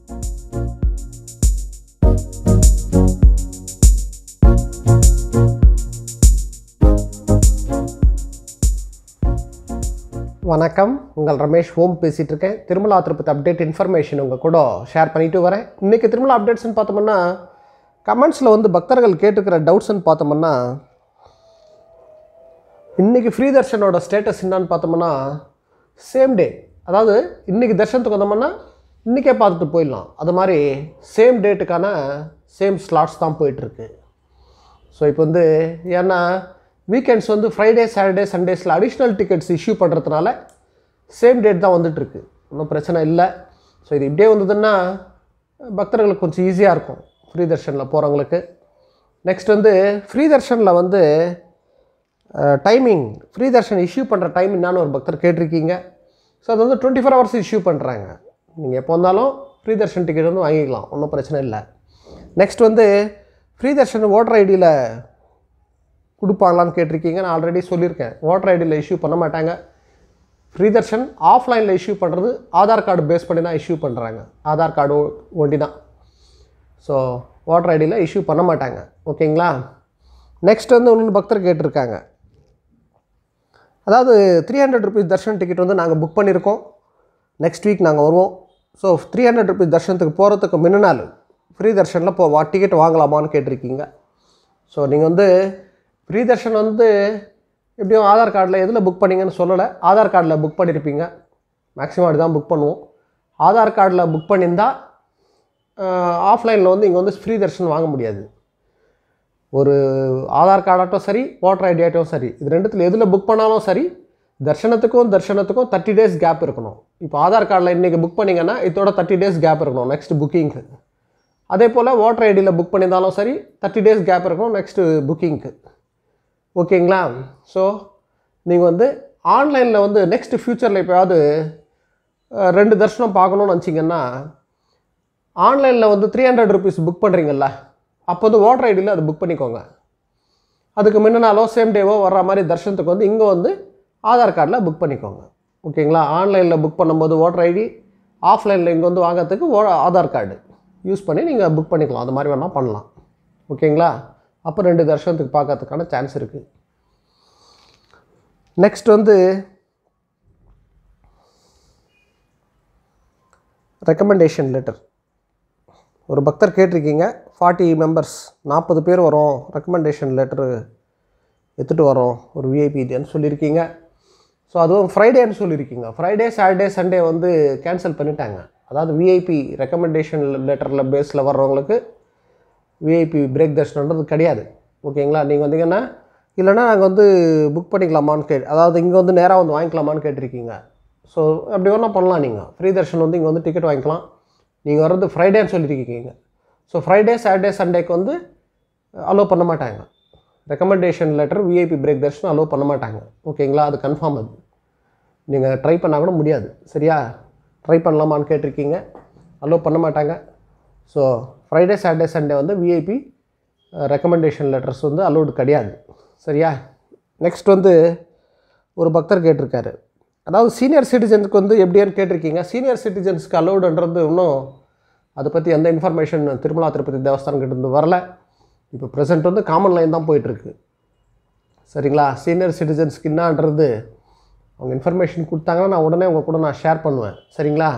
வணக்கம் உங்கள் ரமேஷ் ஹோம் பேசிகிட்டு இருக்கேன் திருமலா திருப்பதி அப்டேட் இன்ஃபர்மேஷன் உங்கள் கூட ஷேர் பண்ணிட்டு வரேன் இன்றைக்கி திருமலா அப்டேட்ஸ்னு பார்த்தோம்னா கமெண்ட்ஸில் வந்து பக்தர்கள் கேட்டுக்கிற டவுட்ஸ்னு பார்த்தோம்னா இன்றைக்கி ஃப்ரீ தர்ஷனோட ஸ்டேட்டஸ் என்னன்னு பார்த்தோம்னா சேம் டே அதாவது இன்றைக்கி தர்ஷனத்துக்கு வந்தோம்னா இன்றைக்கே பார்த்துட்டு போயிடலாம் அது மாதிரி சேம் டேட்டுக்கான சேம் ஸ்லாட்ஸ் தான் போயிட்டுருக்கு ஸோ இப்போ வந்து ஏன்னா வீக்கெண்ட்ஸ் வந்து ஃப்ரைடே சாட்டர்டே சண்டேஸில் அடிஷ்னல் டிக்கெட்ஸ் இஷ்யூ பண்ணுறதுனால சேம் டேட் தான் வந்துட்டுருக்கு ஒன்றும் பிரச்சனை இல்லை ஸோ இது இப்படியே வந்ததுன்னா பக்தர்களுக்கு கொஞ்சம் ஈஸியாக இருக்கும் ஃப்ரீ தர்ஷனில் போகிறவங்களுக்கு நெக்ஸ்ட் வந்து ஃப்ரீ தர்ஷனில் வந்து டைமிங் ஃப்ரீ தர்ஷன் இஷ்யூ பண்ணுற டைம் என்னான்னு ஒரு பக்தர் கேட்டிருக்கீங்க ஸோ அது வந்து டுவெண்ட்டி ஃபோர் ஹவர்ஸ் இஷ்யூ பண்ணுறாங்க நீங்கள் எப்போ வந்தாலும் ஃப்ரீ தர்ஷன் டிக்கெட் வந்து வாங்கிக்கலாம் ஒன்றும் பிரச்சனை இல்லை நெக்ஸ்ட் வந்து ஃப்ரீ தர்ஷன் ஓட்டர் ஐடியில் கொடுப்பாங்களான்னு கேட்டிருக்கீங்க நான் ஆல்ரெடி சொல்லியிருக்கேன் ஓட்டர் ஐடியில் இஷ்யூ பண்ண மாட்டாங்க ஃப்ரீ தர்ஷன் ஆஃப்லைனில் இஷ்யூ பண்ணுறது ஆதார் கார்டு பேஸ் பண்ணி தான் இஷ்யூ பண்ணுறாங்க ஆதார் கார்டு ஒண்டி தான் ஸோ ஓட்டர் ஐடியில் இஷ்யூ பண்ண மாட்டாங்க ஓகேங்களா நெக்ஸ்ட் வந்து இன்னொன்று பக்தர் கேட்டிருக்காங்க அதாவது three hundred rupees darshan ticket வந்து நாங்கள் புக் பண்ணியிருக்கோம் நெக்ஸ்ட் வீக் நாங்கள் வருவோம் ஸோ த்ரீ ஹண்ட்ரட் ருபீஸ் தர்ஷனத்துக்கு போகிறதுக்கு முன்ன நாள் ஃப்ரீ தர்ஷனில் இப்போ வா டிக்கெட் வாங்கலாமான்னு கேட்டிருக்கீங்க ஸோ நீங்கள் வந்து ஃப்ரீ தர்ஷன் வந்து எப்படியும் ஆதார் கார்டில் எதில் புக் பண்ணீங்கன்னு சொல்லலை ஆதார் கார்டில் புக் பண்ணியிருப்பீங்க மேக்ஸிமம் அப்படி தான் புக் பண்ணுவோம் ஆதார் கார்டில் புக் பண்ணியிருந்தால் ஆஃப்லைனில் வந்து இங்கே வந்து ஃப்ரீ தர்ஷன் வாங்க முடியாது ஒரு ஆதார் கார்டாட்டும் சரி ஓட்டர் ஐடி ஆட்டும் சரி இது ரெண்டுத்தில் எதில் புக் பண்ணாலும் சரி தர்ஷனத்துக்கும் தர்ஷனத்துக்கும் தேர்ட்டி டேஸ் கேப் இருக்கணும் இப்போ ஆதார் கார்டில் இன்றைக்கி புக் பண்ணிங்கன்னா இதோட தேர்ட்டி டேஸ் கேப் இருக்கணும் நெக்ஸ்ட் புக்கிங்க்கு அதே போல் ஓட்டர் ஐடியில் புக் பண்ணியிருந்தாலும் சரி தேர்ட்டி டேஸ் கேப் இருக்கணும் நெக்ஸ்ட்டு புக்கிங்க்கு ஓகேங்களா ஸோ நீங்கள் வந்து ஆன்லைனில் வந்து நெக்ஸ்ட் ஃப்யூச்சரில் எப்போயாவது அஹ், ரெண்டு தர்ஷனம் பார்க்கணுன்னு வச்சிங்கன்னா ஆன்லைனில் வந்து த்ரீ ஹண்ட்ரட் ருபீஸ் புக் பண்ணுறீங்கல்ல அப்போ வந்து ஓட்டர் ஐடியில் அது புக் பண்ணிக்கோங்க அதுக்கு முன்ன நாளோ சேம் டேவோ வர்ற மாதிரி தர்ஷனத்துக்கு வந்து இங்கே வந்து ஆதார் கார்டில் புக் பண்ணிக்கோங்க ஓகேங்களா ஆன்லைனில் புக் பண்ணும்போது ஓட்டர் ஐடி ஆஃப்லைனில் இங்கே வந்து வாங்கிறதுக்கு ஓ ஆதார் கார்டு யூஸ் பண்ணி நீங்கள் புக் பண்ணிக்கலாம் அது மாதிரி வேணால் பண்ணலாம் ஓகேங்களா அப்போ ரெண்டு தர்ஷனத்துக்கு பார்க்கறதுக்கான சான்ஸ் இருக்குது நெக்ஸ்ட் வந்து ரெக்கமெண்டேஷன் லெட்டர் ஒரு பக்தர் கேட்டிருக்கீங்க ஃபார்ட்டி மெம்பர்ஸ் நாற்பது பேர் வரோம் ரெக்கமெண்டேஷன் லெட்டரு எடுத்துகிட்டு வரோம் ஒரு விஐபின்னு சொல்லியிருக்கீங்க ஸோ அதுவும் ஃப்ரைடேன்னு சொல்லியிருக்கீங்க ஃப்ரைடே சாட்டர்டே சண்டே வந்து கேன்சல் பண்ணிட்டாங்க அதாவது விஐபி ரெக்கமெண்டேஷன் லெட்டரில் பேஸில் வர்றவங்களுக்கு விஐபி பிரேக் தர்ஷனன்றது கிடையாது ஓகேங்களா நீங்கள் வந்தீங்கன்னா இல்லைன்னா நாங்கள் வந்து புக் பண்ணிக்கலாமான்னு கே அதாவது இங்கே வந்து நேராக வந்து வாங்கிக்கலாமான்னு கேட்டிருக்கீங்க ஸோ அப்படி வேணால் பண்ணலாம் நீங்கள் ஃப்ரீ தர்ஷன் வந்து இங்கே வந்து டிக்கெட் வாங்கிக்கலாம் நீங்கள் வர்றது ஃப்ரைடேன்னு சொல்லியிருக்கீங்க ஸோ ஃப்ரைடே சாட்டர்டே சண்டேக்கு வந்து அலோவ் பண்ண மாட்டாங்க recommendation letter VIP break darshan allow பண்ண மாட்டாங்க ஓகேங்களா அது கன்ஃபார்ம் அது நீங்கள் ட்ரை பண்ணால் கூட முடியாது சரியா ட்ரை பண்ணலாமான்னு கேட்டிருக்கீங்க அலோவ் பண்ண மாட்டாங்க ஸோ ஃப்ரைடே சாட்டர்டே சண்டே வந்து விஐபி ரெக்கமெண்டேஷன் லெட்டர்ஸ் வந்து அலோடு கிடையாது சரியா நெக்ஸ்ட் வந்து ஒரு பக்தர் கேட்டிருக்காரு அதாவது சீனியர் சிட்டிசனுக்கு வந்து எப்படியான்னு கேட்டிருக்கீங்க சீனியர் சிட்டிசன்ஸ்க்கு அலோடுன்றது இன்னும் அதை பற்றி எந்த இன்ஃபர்மேஷன் திருமலா திருப்பதி தேவஸ்தானம் கிட்ட இருந்து வரல இப்போ ப்ரெசென்ட் வந்து காமன் லைன் தான் போயிட்டுருக்கு சரிங்களா சீனியர் சிட்டிசன்ஸ்க்கு என்னன்றது அவங்க இன்ஃபர்மேஷன் கொடுத்தாங்கன்னா நான் உடனே உங்கள் கூட நான் ஷேர் பண்ணுவேன் சரிங்களா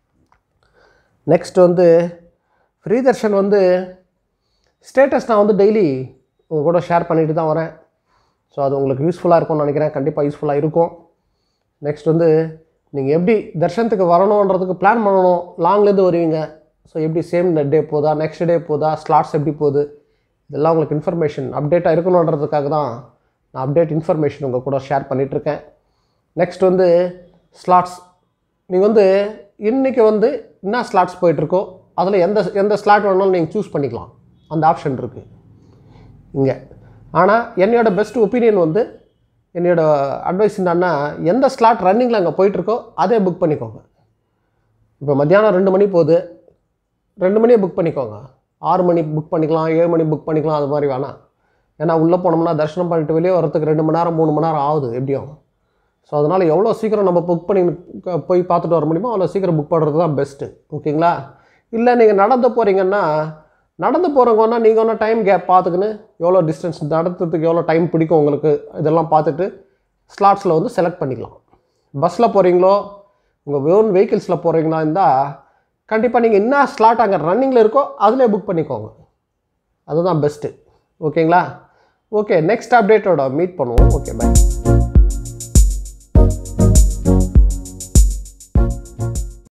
நெக்ஸ்ட் வந்து ஃப்ரீ தர்ஷன் வந்து ஸ்டேட்டஸ் நான் வந்து டெய்லி உங்கள் கூட ஷேர் பண்ணிட்டு தான் வரேன் ஸோ அது உங்களுக்கு யூஸ்ஃபுல்லாக இருக்கும்னு நினைக்கிறேன் கண்டிப்பாக யூஸ்ஃபுல்லாக இருக்கும் நெக்ஸ்ட் வந்து நீங்கள் எப்படி தர்ஷனத்துக்கு வரணுன்றதுக்கு பிளான் பண்ணணும் லாங்லேருந்து வருவீங்க ஸோ எப்படி சேம் டே போதா நெக்ஸ்ட் டே போதா ஸ்லாட்ஸ் எப்படி போகுது இதெல்லாம் உங்களுக்கு இன்ஃபர்மேஷன் அப்டேட்டாக இருக்கணுன்றதுக்காக தான் நான் அப்டேட் இன்ஃபர்மேஷன் உங்கள் கூட ஷேர் பண்ணிகிட்ருக்கேன் நெக்ஸ்ட் வந்து ஸ்லாட்ஸ் நீங்கள் வந்து இன்றைக்கி வந்து என்ன ஸ்லாட்ஸ் போயிட்டுருக்கோ அதில் எந்த எந்த ஸ்லாட் வேணாலும் நீங்கள் சூஸ் பண்ணிக்கலாம் அந்த ஆப்ஷன் இருக்குது இங்கே ஆனால் என்னோட பெஸ்ட் ஒப்பீனியன் வந்து என்னோட அட்வைஸ் என்னன்னா எந்த ஸ்லாட் ரன்னிங்கில் அங்கே போயிட்டுருக்கோ அதே புக் பண்ணிக்கோங்க இப்போ மத்தியானம் ரெண்டு மணி போகுது ரெண்டு மணியே புக் பண்ணிக்கோங்க ஆறு மணி புக் பண்ணிக்கலாம் ஏழு மணி புக் பண்ணிக்கலாம் அது மாதிரி வேணாம் ஏன்னா உள்ளே போனோம்னா தரிசனம் பண்ணிட்டு வெளியே வரதுக்கு ரெண்டு மணி நேரம் மூணு மணி நேரம் ஆகுது எப்படியும் ஸோ அதனால் எவ்வளோ சீக்கிரம் நம்ம புக் பண்ணி போய் பார்த்துட்டு வர முடியுமோ அவ்வளோ சீக்கிரம் புக் பண்ணுறது தான் பெஸ்ட்டு ஓகேங்களா இல்லை நீங்கள் நடந்து போகிறீங்கன்னா நடந்து போகிறவங்கன்னா நீங்கள் ஒன்றும் டைம் கேப் பார்த்துக்கின்னு எவ்வளோ டிஸ்டன்ஸ் நடத்துறதுக்கு எவ்வளோ டைம் பிடிக்கும் உங்களுக்கு இதெல்லாம் பார்த்துட்டு ஸ்லாட்ஸில் வந்து செலக்ட் பண்ணிக்கலாம் பஸ்ஸில் போகிறீங்களோ உங்கள் ஓன் வெஹிக்கிள்ஸில் போகிறீங்களா இருந்தால் கண்டிப்பாக நீங்கள் என்ன ஸ்லாட் அங்கே ரன்னிங்கில் இருக்கோ அதிலே புக் பண்ணிக்கோங்க அதுதான் பெஸ்ட்டு ஓகேங்களா ஓகே நெக்ஸ்ட் அப்டேட்டோட மீட் பண்ணுவோம் ஓகே பை